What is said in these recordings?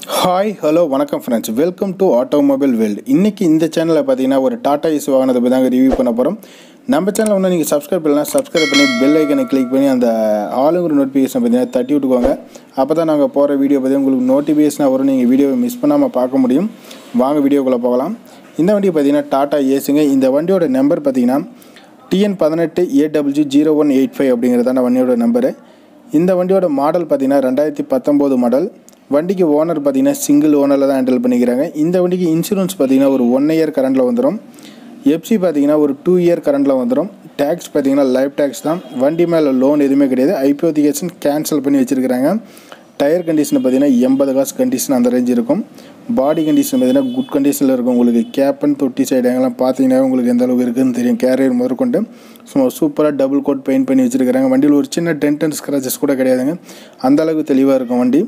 hi hello வணக்கம் friends welcome to automobile world இன்றைக்கி இந்த சேனலில் பார்த்தீங்கன்னா ஒரு டாடா ஏசி வாகனத்தை பற்றி தாங்க ரிவ்யூ பண்ண போகிறோம் நம்ம சேனல் ஒன்று நீங்கள் சப்ஸ்கிரைப் பண்ணலாம் சப்ஸ்கிரைப் பண்ணி பெல் ஐக்கனை கிளிக் பண்ணி அந்த ஆளுங்கிற நோட்டிஃபிகேஷன் பார்த்தீங்கன்னா தட்டி விட்டுக்கோங்க அப்போ தான் நாங்கள் போகிற வீடியோ பற்றி உங்களுக்கு நோட்டிஃபிகேஷனாக வரும் நீங்கள் வீடியோவை மிஸ் பண்ணாமல் பார்க்க முடியும் வாங்க வீடியோக்குள்ளே போகலாம் இந்த வண்டி பார்த்தீங்கன்னா டாடா ஏசிங்க இந்த வண்டியோட நம்பர் பார்த்தீங்கன்னா டிஎன் பதினெட்டு AW zero one eight five அப்படிங்கிறதான வண்டியோட நம்பரு இந்த வண்டியோட மாடல் பார்த்தீங்கன்னா ரெண்டாயிரத்தி பத்தொம்போது மாடல் வண்டிக்கு ஓனர் பார்த்தீங்கன்னா சிங்கிள் ஓனரில் தான் ஹேண்டில் பண்ணிக்கிறாங்க இந்த வண்டிக்கு இன்சூரன்ஸ் பார்த்தீங்கன்னா ஒரு ஒன் இயர் கரண்டில் வந்துடும் எஃப்சி பார்த்தீங்கன்னா ஒரு டூ இயர் கரண்டில் வந்துடும் டேக்ஸ் பார்த்தீங்கன்னா லைஃப் டேக்ஸ் தான் வண்டி மேலே லோன் எதுவுமே கிடையாது ஐபிஓதிகேஷன் கேன்சல் பண்ணி வச்சுருக்கிறாங்க டயர் கண்டிஷன் பார்த்தீங்கன்னா எண்பது காசு கண்டிஷன் அந்த ரேஞ்ச் இருக்கும் பாடி கண்டிஷன் பார்த்தீங்கன்னா குட் கண்டிஷனில் இருக்கும் உங்களுக்கு கேப்பன் தொட்டி சைடு எங்கெல்லாம் பார்த்தீங்கன்னா உங்களுக்கு எந்த அளவுக்கு இருக்குதுன்னு தெரியும் கேரியர் முதற்கொண்டு சும்மா சூப்பராக டபுள் கோட் பெயிண்ட் பண்ணி வச்சுருக்காங்க வண்டியில் ஒரு சின்ன டென்ட் அண்ட் ஸ்க்ராச்சஸ் கூட கிடையாதுங்க அந்த அளவுக்கு தெளிவாக இருக்கும் வண்டி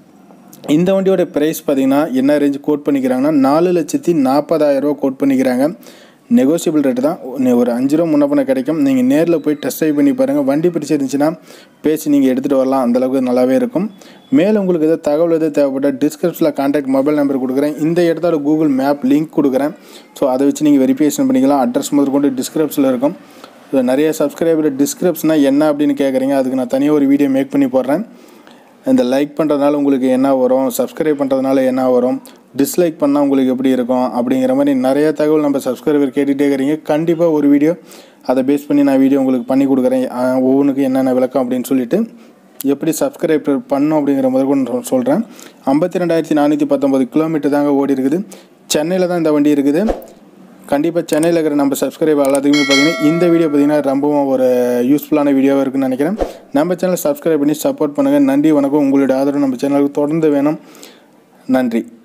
இந்த வண்டியோட ப்ரைஸ் பார்த்தீங்கன்னா என்ன ரேஞ்ச் கோட் பண்ணிக்கிறாங்கன்னா நாலு லட்சத்தி நாற்பதாயிரரூவா கோட் பண்ணிக்கிறாங்க நெகோசியபிள் ரேட்டு தான் நீ ஒரு அஞ்சு ரூபா முன்ன பண்ண கிடைக்கும் நீங்கள் நேரில் போய் டெஸ்ட் ட்ரைவ் பண்ணி பாருங்கள் வண்டி பிடிச்சிருந்துச்சுன்னா பேசி நீங்கள் எடுத்துகிட்டு வரலாம் அந்தளவுக்கு நல்லாவே இருக்கும் மேலும் உங்களுக்கு எதாவது தகவல் எதாவது தேவைப்பட்டால் டிஸ்கிரிப்ஷனில் கான்டாக்ட் மொபைல் நம்பர் கொடுக்குறேன் இந்த இடத்தோட கூகுள் மேப் லிங்க் கொடுக்குறேன் ஸோ அதை வச்சு நீங்கள் வெரிஃபிகேஷன் பண்ணிக்கலாம் அட்ரஸ் முதற்கொண்டு டிஸ்கிரிப்ஷனில் இருக்கும் ஸோ நிறைய சப்ஸ்கிரைபர் டிஸ்கிரிப்ஷனாக என்ன அப்படின்னு கேட்குறீங்க அதுக்கு நான் தனியாக ஒரு வீடியோ மேக் பண்ணி போடுறேன் இந்த லைக் பண்ணுறதுனால உங்களுக்கு என்ன வரும் சப்ஸ்கிரைப் பண்ணுறதுனால என்ன வரும் டிஸ்லைக் பண்ணால் உங்களுக்கு எப்படி இருக்கும் அப்படிங்கிற மாதிரி நிறைய தகவல் நம்ம சப்ஸ்கிரைபர் கேட்டுகிட்டே இருக்கிறீங்க கண்டிப்பாக ஒரு வீடியோ அதை பேஸ் பண்ணி நான் வீடியோ உங்களுக்கு பண்ணி கொடுக்குறேன் அஹ் ஒவ்வொன்றுக்கும் என்னென்ன விளக்கம் அப்படின்னு சொல்லிட்டு எப்படி சப்ஸ்கிரைப் பண்ணும் அப்படிங்கிற முதல் கொண்டு சொல்கிறேன் ஐம்பத்தி ரெண்டாயிரத்தி நானூற்றி பத்தொம்பது கிலோமீட்டர் தாங்க ஓடி இருக்குது சென்னையில் தான் இந்த வண்டி இருக்குது கண்டிப்பாக சென்னையில் இருக்கிற நம்ம சப்ஸ்கிரைபர் எல்லாத்துக்குமே பார்த்தீங்கன்னா இந்த வீடியோ பார்த்தீங்கன்னா ரொம்பவும் ஒரு யூஸ்ஃபுல்லான வீடியோவாக இருக்குன்னு நினைக்கிறேன் நம்ம சேனலை சப்ஸ்கிரைப் பண்ணி சப்போர்ட் பண்ணுங்கள் நன்றி வணக்கம் உங்களுடைய ஆதரவு நம்ம சேனலுக்கு தொடர்ந்து வேணும் நன்றி